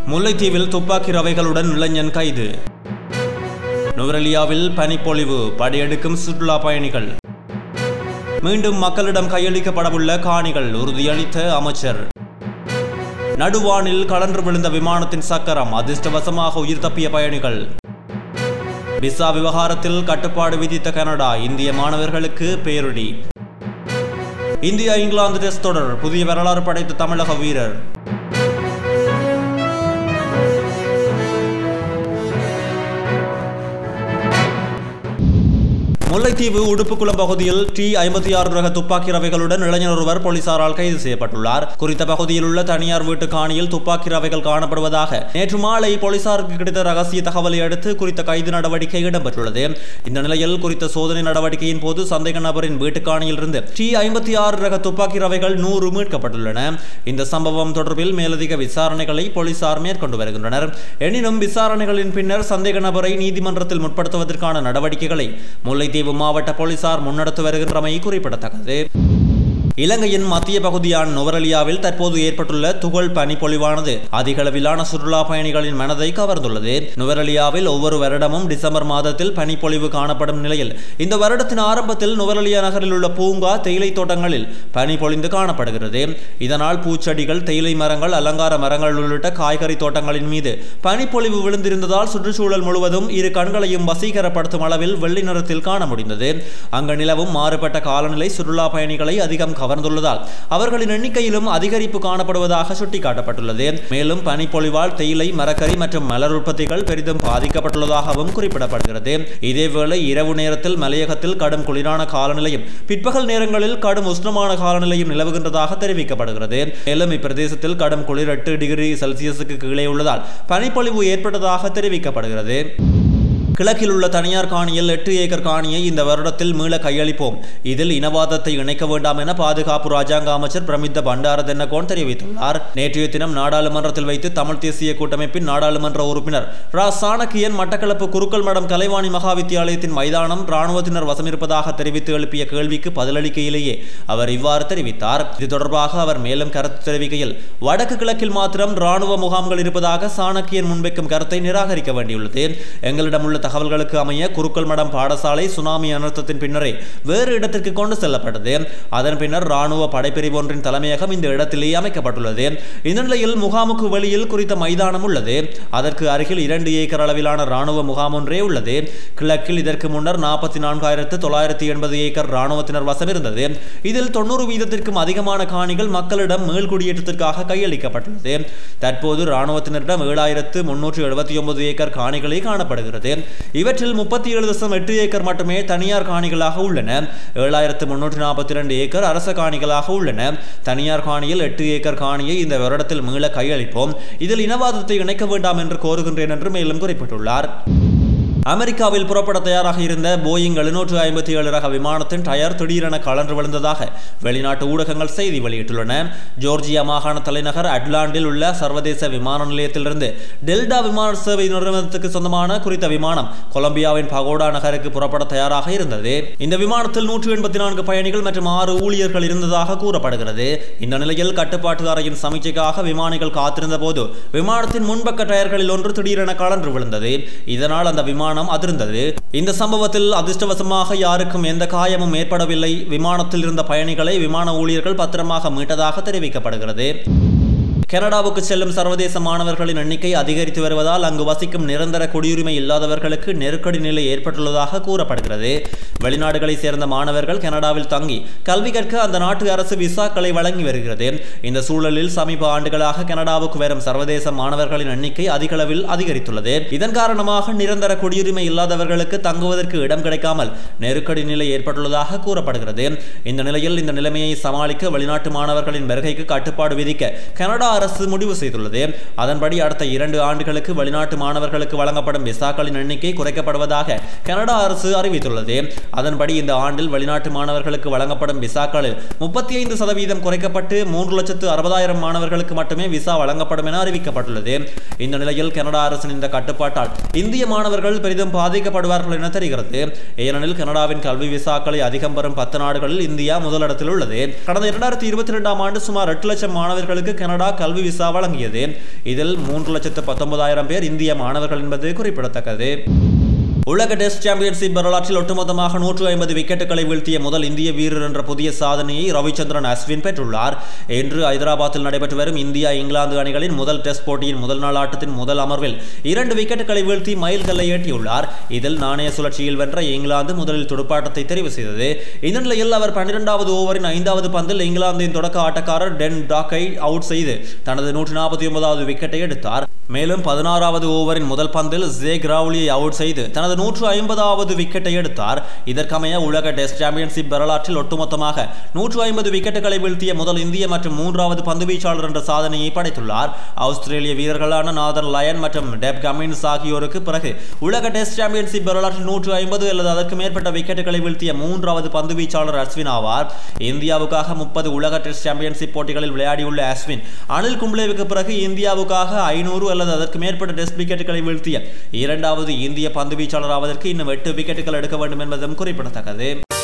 முல்லைத்தீவில் துப்பாக்கி ரவைகளுடன் இளைஞன் கைது நுவரெலியாவில் பனிப்பொழிவு படையெடுக்கும் சுற்றுலா பயணிகள் மீண்டும் மக்களிடம் கையளிக்கப்படவுள்ள காணிகள் உறுதியளித்த அமைச்சர் நடுவானில் கலன்று விழுந்த விமானத்தின் சக்கரம் அதிர்ஷ்டவசமாக உயிர் தப்பிய பயணிகள் விசா விவகாரத்தில் கட்டுப்பாடு விதித்த கனடா இந்திய மாணவர்களுக்கு பேரிடி இந்தியா இங்கிலாந்து டெஸ்ட் தொடர் புதிய வரலாறு படைத்த தமிழக வீரர் முல்லைத்தீவு உடுப்புக்குளம் பகுதியில் டி ஐம்பத்தி ஆறு ரக துப்பாக்கி ரவைகளுடன் இளைஞர் ஒருவர் போலீசாரால் கைது செய்யப்பட்டுள்ளார் குறித்த பகுதியில் உள்ள தனியார் வீட்டு காணியில் துப்பாக்கி ரவைகள் காணப்படுவதாக நேற்று மாலை போலீசாருக்கு கிடைத்த ரகசிய தகவலை அடுத்து குறித்த கைது நடவடிக்கை இடம்பெற்றுள்ளது இந்த நிலையில் குறித்த சோதனை நடவடிக்கையின் போது சந்தேக நபரின் வீட்டு காணியில் இருந்து டி ஐம்பத்தி ஆறு ரக துப்பாக்கி ரவைகள் நூறு மீட்கப்பட்டுள்ளன இந்த சம்பவம் தொடர்பில் மேலதிக விசாரணைகளை போலீசார் மேற்கொண்டு வருகின்றனர் எனினும் விசாரணைகளின் பின்னர் சந்தேக நபரை நீதிமன்றத்தில் முற்படுத்துவதற்கான நடவடிக்கைகளை முல்லைத்தீவு மாவட்ட போலீசார் முன்னெடுத்து வருகின்றமை குறிப்பிடத்தக்கது இலங்கையின் மத்திய பகுதியான நுவரலியாவில் தற்போது ஏற்பட்டுள்ள துகள் பனிப்பொழிவானது அதிக அளவிலான சுற்றுலா பயணிகளின் மனதை கவர்ந்துள்ளது நுவரலியாவில் ஒவ்வொரு வருடமும் டிசம்பர் மாதத்தில் பனிப்பொழிவு காணப்படும் நிலையில் இந்த வருடத்தின் ஆரம்பத்தில் நுவரலியா நகரில் உள்ள பூங்கா தேயிலை தோட்டங்களில் பனி பொழிந்து காணப்படுகிறது இதனால் பூச்செடிகள் தேயிலை மரங்கள் அலங்கார மரங்கள் உள்ளிட்ட காய்கறி தோட்டங்களின் மீது பனிப்பொழிவு விழுந்திருந்ததால் சுற்றுச்சூழல் முழுவதும் இரு கண்களையும் வசீகரப்படுத்தும் அளவில் வெள்ளி நிறத்தில் காண முடிந்தது அங்கு நிலவும் மாறுபட்ட காலநிலை சுற்றுலா பயணிகளை அதிகம் கவர்ந்துள்ளதால் அவர்களின் எண்ணிக்கையிலும் அதிகரிப்பு காணப்படுவதாக சுட்டிக்காட்டப்பட்டுள்ளது மேலும் பனிப்பொழிவால் தேயிலை மரக்கறி மற்றும் மலர் உற்பத்திகள் பெரிதும் பாதிக்கப்பட்டுள்ளதாகவும் குறிப்பிடப்படுகிறது இதேவேளை இரவு நேரத்தில் மலையகத்தில் கடும் குளிரான காலநிலையும் பிற்பகல் நேரங்களில் கடும் உஷ்ணமான காலநிலையும் நிலவுகின்றதாக தெரிவிக்கப்படுகிறது மேலும் இப்பிரதேசத்தில் கடும் குளிர் எட்டு டிகிரி செல்சியஸுக்கு கீழே உள்ளதால் பனிப்பொழிவு ஏற்பட்டதாக தெரிவிக்கப்படுகிறது கிழக்கில் உள்ள தனியார் காணியில் எட்டு ஏக்கர் காணியை இந்த வருடத்தில் மீள கையளிப்போம் இதில் இனவாதத்தை இணைக்க வேண்டாம் என பாதுகாப்பு ராஜாங்க அமைச்சர் பிரமித்த பண்டார தென்னகோன் தெரிவித்துள்ளார் நேற்றைய தினம் நாடாளுமன்றத்தில் வைத்து தமிழ் தேசிய கூட்டமைப்பின் நாடாளுமன்ற உறுப்பினர் ரா சாணக்கியன் மட்டக்களப்பு குருக்கள் மடம் கலைவாணி மகா வித்தியாலயத்தின் மைதானம் இராணுவத்தினர் வசமிருப்பதாக தெரிவித்து எழுப்பிய கேள்விக்கு பதிலளிக்கையிலேயே அவர் இவ்வாறு தெரிவித்தார் இது தொடர்பாக அவர் மேலும் கருத்து தெரிவிக்கையில் வடக்கு கிழக்கில் மாத்திரம் இராணுவ முகாம்கள் இருப்பதாக சாணக்கியன் முன்வைக்கும் கருத்தை நிராகரிக்க வேண்டியுள்ளது எங்களிடம் உள்ள தகவல்களுக்கு அமைய குருக்கள் மடம் பாடசாலை சுனாமி அனர்த்தத்தின் பின்னரே வேறு இடத்திற்கு கொண்டு செல்லப்பட்டது அதன் பின்னர் ராணுவ படைப்பிரிவு ஒன்றின் தலைமையகம் இந்த இடத்திலேயே அமைக்கப்பட்டுள்ளது இந்த நிலையில் முகாமுக்கு வெளியில் குறித்த மைதானம் உள்ளது அதற்கு அருகில் இரண்டு ஏக்கர் அளவிலான ராணுவ முகாம் ஒன்றே உள்ளது கிழக்கில் இதற்கு முன்னர் நாற்பத்தி நான்காயிரத்து தொள்ளாயிரத்தி எண்பது ஏக்கர் ராணுவத்தினர் வசம் இருந்தது இதில் தொண்ணூறு வீதத்திற்கும் அதிகமான காணிகள் மக்களிடம் மேல்குடியேற்றத்திற்காக கையளிக்கப்பட்டுள்ளது தற்போது ராணுவத்தினரிடம் ஏழாயிரத்து முன்னூற்று எழுபத்தி ஒன்பது ஏக்கர் காணிகளே காணப்படுகிறது இவற்றில் முப்பத்தி ஏழு தசம் எட்டு ஏக்கர் மட்டுமே தனியார் காணிகளாக உள்ளன ஏழாயிரத்து முன்னூற்றி நாற்பத்தி இரண்டு ஏக்கர் அரச காணிகளாக உள்ளன தனியார் காணியில் எட்டு ஏக்கர் காணியை இந்த வருடத்தில் மீள கையளிப்போம் இதில் இனவாதத்தை இணைக்க வேண்டாம் என்று கோருகின்றேன் என்று மேலும் குறிப்பிட்டுள்ளார் அமெரிக்காவில் புறப்பட தயாராக இருந்த போயிங் எழுநூற்று ஐம்பத்தி ஏழு ரக விமானத்தின் டயர் திடீரென கலன்று விழுந்ததாக வெளிநாட்டு ஊடகங்கள் செய்தி வெளியிட்டுள்ளன ஜோர்ஜியா மாகாண தலைநகர் அட்லாண்டில் உள்ள சர்வதேச விமான நிலையத்திலிருந்து டெல்டா விமான சேவை நிறுவனத்துக்கு சொந்தமான குறித்த விமானம் கொலம்பியாவின் பகோடா நகருக்கு புறப்பட தயாராக இருந்தது இந்த விமானத்தில் நூற்று எண்பத்தி நான்கு பயணிகள் மற்றும் ஆறு ஊழியர்கள் இருந்ததாக கூறப்படுகிறது இந்த நிலையில் கட்டுப்பாட்டு அறையின் சமீட்சைக்காக விமானிகள் காத்திருந்த போது விமானத்தின் முன்பக்க டயர்களில் ஒன்று திடீரென கலன்று விழுந்தது இதனால் அந்த விமானம் விமானம் அதிர்ந்தது இந்த சம்பவத்தில் அதிர்ஷ்டவசமாக யாருக்கும் எந்த காயமும் ஏற்படவில்லை விமானத்தில் இருந்த பயணிகளை விமான ஊழியர்கள் பத்திரமாக மீட்டதாக தெரிவிக்கப்படுகிறது கனடாவுக்கு செல்லும் சர்வதேச மாணவர்களின் எண்ணிக்கை அதிகரித்து வருவதால் அங்கு வசிக்கும் நிரந்தர குடியுரிமை இல்லாதவர்களுக்கு நெருக்கடி நிலை ஏற்பட்டுள்ளதாக கூறப்படுகிறது வெளிநாடுகளை சேர்ந்த மாணவர்கள் கனடாவில் தங்கி கல்வி கற்க அந்த நாட்டு அரசு விசாக்களை வழங்கி வருகிறது இந்த சூழலில் சமீப ஆண்டுகளாக கனடாவுக்கு வரும் சர்வதேச மாணவர்களின் எண்ணிக்கை அதிக அளவில் அதிகரித்துள்ளது இதன் காரணமாக நிரந்தர குடியுரிமை இல்லாதவர்களுக்கு தங்குவதற்கு இடம் கிடைக்காமல் நெருக்கடி நிலை ஏற்பட்டுள்ளதாக கூறப்படுகிறது இந்த நிலையில் இந்த நிலைமையை சமாளிக்க வெளிநாட்டு மாணவர்களின் வருகைக்கு கட்டுப்பாடு விதிக்க கனடா அரசு முடிவு செய்துள்ளது அதன்படி அடுத்த இரண்டு ஆண்டுகளுக்கு வெளிநாட்டு மாணவர்களுக்கு வழங்கப்படும் விசாக்களின் எண்ணிக்கை குறைக்கப்படுவதாக கனடா அரசு அறிவித்துள்ளது அதன்படி இந்த ஆண்டில் வெளிநாட்டு மாணவர்களுக்கு வழங்கப்படும் விசாக்களில் முப்பத்தி ஐந்து சதவீதம் குறைக்கப்பட்டு மூன்று லட்சத்து அறுபதாயிரம் மாணவர்களுக்கு மட்டுமே விசா வழங்கப்படும் என அறிவிக்கப்பட்டுள்ளது இந்த நிலையில் கனடா அரசின் இந்த கட்டுப்பாட்டால் இந்திய மாணவர்கள் பெரிதும் பாதிக்கப்படுவார்கள் என தெரிகிறது ஏனெனில் கனடாவின் கல்வி விசாக்களை அதிகம் பெறும் பத்து நாடுகளில் இந்தியா முதலிடத்தில் உள்ளது கடந்த இரண்டாயிரத்தி இருபத்தி இரண்டாம் ஆண்டு சுமார் எட்டு லட்சம் மாணவர்களுக்கு கனடா கல்வி விசா வழங்கியது இதில் மூன்று லட்சத்து பத்தொன்பதாயிரம் பேர் இந்திய மாணவர்கள் என்பது குறிப்பிடத்தக்கது உலக டெஸ்ட் சாம்பியன்ஷிப் வரலாற்றில் ஒட்டுமொத்தமாக நூற்று ஐம்பது விக்கெட்டுகளை வீழ்த்திய முதல் இந்திய வீரர் என்ற புதிய சாதனையை ரவிச்சந்திரன் அஸ்வின் பெற்றுள்ளார் இன்று ஐதராபாத்தில் நடைபெற்று வரும் இந்தியா இங்கிலாந்து அணிகளின் முதல் டெஸ்ட் போட்டியின் முதல் நாள் ஆட்டத்தின் முதல் அமர்வில் இரண்டு விக்கெட்டுகளை வீழ்த்தி மைல்கல்லை எட்டியுள்ளார் இதில் நாணய சுழற்சியில் வென்ற இங்கிலாந்து முதலில் துடுப்பாட்டத்தை தெரிவு செய்தது இந்த நிலையில் அவர் பன்னிரெண்டாவது ஓவரின் ஐந்தாவது பந்தில் இங்கிலாந்தின் தொடக்க ஆட்டக்காரர் டென் டாக்கை அவுட் செய்து தனது நூற்று நாற்பத்தி ஒன்பதாவது விக்கெட்டை எடுத்தார் மேலும் பதினாறாவது ஓவரின் முதல் பந்தில் ஜேக் ராவ்லியை அவுட் செய்து தனது நூற்று ஐம்பதாவது விக்கெட்டை எடுத்தார் இதற்கமைய உலக டெஸ்ட் சாம்பியன்ஷிப் வரலாற்றில் ஒட்டுமொத்தமாக நூற்று ஐம்பது விக்கெட்டுகளை வீழ்த்திய முதல் இந்திய மற்றும் மூன்றாவது பந்துவீச்சாளர் என்ற சாதனையை படைத்துள்ளார் ஆஸ்திரேலிய வீரர்களான நாதர் லயன் மற்றும் டெப் கமின்ஸ் ஆகியோருக்கு பிறகு உலக டெஸ்ட் சாம்பியன்ஷிப் வரலாற்றில் நூற்று ஐம்பது அல்லது அதற்கு மேற்பட்ட விக்கெட்டுகளை வீழ்த்திய மூன்றாவது பந்துவீச்சாளர் அஸ்வின் ஆவார் இந்தியாவுக்காக முப்பது உலக டெஸ்ட் சாம்பியன்ஷிப் போட்டிகளில் விளையாடியுள்ள அஸ்வின் அனில் கும்ப்ளேவுக்கு பிறகு இந்தியாவுக்காக ஐநூறு அல்லது அதற்கு மேற்பட்ட டெஸ்ட் விக்கெட்டுகளை வீழ்த்திய இரண்டாவது இந்திய பந்து வீச்சாளர் ஆவதற்கு இன்னும் எட்டு விக்கெட்டுகள் எடுக்க வேண்டும் என்பதும் குறிப்பிடத்தக்கது